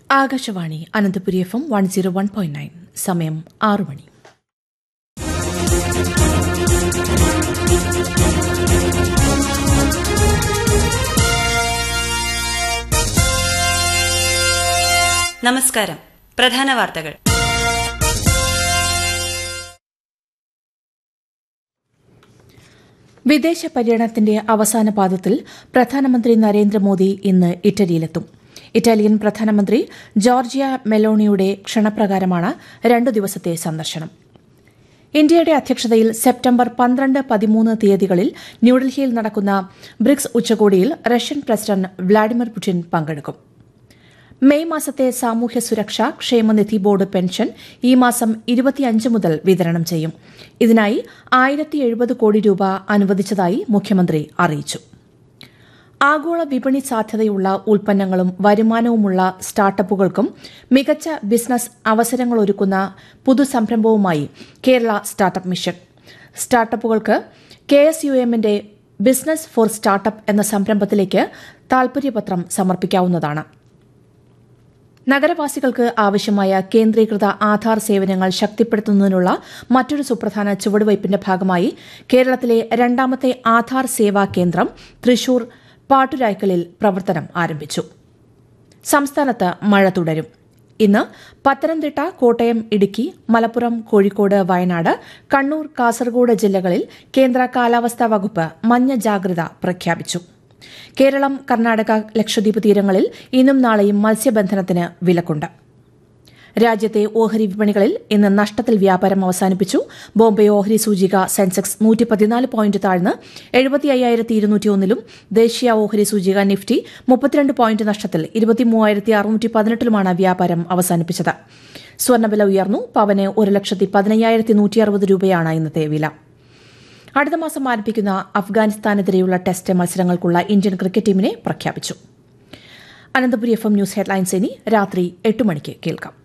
Akashvani Ananthapuri F M one zero one point nine സമയം ആറു മണി നമസ്കാരം പ്രധാന വാർത്തകൾ വിദേശ പര്യടനത്തിന്റെ അവസാന പാദത്തിൽ പ്രധാനമന്ത്രി നരേന്ദ്രമോദി ഇന്ന് ഇറ്റലിയിലെത്തും ഇറ്റാലിയൻ പ്രധാനമന്ത്രി ജോർജിയ മെലോണിയുടെ ക്ഷണപ്രകാരമാണ് രണ്ടു ദിവസത്തെ സന്ദർശനം ഇന്ത്യയുടെ അധ്യക്ഷതയിൽ സെപ്റ്റംബർ പന്ത്രണ്ട് പതിമൂന്ന് തീയതികളിൽ ന്യൂഡൽഹിയിൽ നടക്കുന്ന ബ്രിക്സ് ഉച്ചകോടിയിൽ റഷ്യൻ പ്രസിഡന്റ് വ്ളാഡിമിർ പുടിൻ പങ്കെടുക്കും മെയ് മാസത്തെ സാമൂഹ്യ സുരക്ഷ ക്ഷേമനിധി ബോർഡ് പെൻഷൻ ഈ മാസം ഇരുപത്തിയഞ്ച് മുതൽ വിതരണം ചെയ്യും ഇതിനായി ആയിരത്തി എഴുപത് കോടി രൂപ അനുവദിച്ചതായി മുഖ്യമന്ത്രി അറിയിച്ചു ആഗോള വിപണി സാധ്യതയുള്ള ഉൽപ്പന്നങ്ങളും വരുമാനവുമുള്ള സ്റ്റാർട്ടപ്പുകൾക്കും മികച്ച ബിസിനസ് അവസരങ്ങളൊരുക്കുന്ന പുതുസംരംഭവുമായി കേരള സ്റ്റാർട്ടപ്പ് മിഷൻ സ്റ്റാർട്ടപ്പുകൾക്ക് കെ എസ് യു എമ്മിന്റെ ബിസിനസ് ഫോർ സ്റ്റാർട്ടപ്പ് എന്ന സംരംഭത്തിലേക്ക് താൽപര്യപത്രം സമർപ്പിക്കാവുന്നതാണ് നഗരവാസികൾക്ക് ആവശ്യമായ കേന്ദ്രീകൃത ആധാർ സേവനങ്ങൾ ശക്തിപ്പെടുത്തുന്നതിനുള്ള മറ്റൊരു സുപ്രധാന ചുവടുവയ്പിന്റെ ഭാഗമായി കേരളത്തിലെ രണ്ടാമത്തെ ആധാർ സേവാ കേന്ദ്രം തൃശൂർ പാട്ടുരായ്ക്കലിൽ പ്രവർത്തനം ആരംഭിച്ചു സംസ്ഥാനത്ത് മഴ തുടരും ഇന്ന് പത്തനംതിട്ട കോട്ടയം ഇടുക്കി മലപ്പുറം കോഴിക്കോട് വയനാട് കണ്ണൂർ കാസർഗോഡ് ജില്ലകളിൽ കേന്ദ്ര കാലാവസ്ഥാ വകുപ്പ് മഞ്ഞ ജാഗ്രത പ്രഖ്യാപിച്ചു കേരളം കർണാടക ലക്ഷദ്വീപ് തീരങ്ങളിൽ ഇന്നും നാളെയും മത്സ്യബന്ധനത്തിന് വിലക്കുണ്ട് രാജ്യത്തെ ഓഹരി വിപണികളിൽ ഇന്ന് നഷ്ടത്തിൽ വ്യാപാരം അവസാനിപ്പിച്ചു ബോംബെ ഓഹരി സൂചിക സെൻസെക്സ് നൂറ്റി പതിനാല് പോയിന്റ് താഴ്ന്ന് എഴുപത്തി അയ്യായിരത്തി ഇരുന്നൂറ്റിയൊന്നിലും ദേശീയ ഓഹരി സൂചിക നിഫ്റ്റി മുപ്പത്തിരണ്ട് പോയിന്റ് നഷ്ടത്തിൽ ഇരുപത്തിമൂവായിരത്തി അറുന്നൂറ്റി പതിനെട്ടിലുമാണ് വ്യാപാരം അവസാനിപ്പിച്ചത് സ്വർണ്ണവില ഉയർന്നു പവന് ഒരു ലക്ഷത്തി പതിനയ്യായിരത്തി നൂറ്റി അറുപത് രൂപയാണ് ഇന്നത്തെ വില അടുത്ത മാസം ആരംഭിക്കുന്ന അഫ്ഗാനിസ്ഥാനെതിരെയുള്ള ടെസ്റ്റ് മത്സരങ്ങൾക്കുള്ള ഇന്ത്യൻ ക്രിക്കറ്റ് ടീമിനെ പ്രഖ്യാപിച്ചു അനന്തപുരി എഫ് എം ന്യൂസ് ഹെഡ്ലൈൻസ് ഇനി രാത്രി എട്ട് മണിക്ക് കേൾക്കാം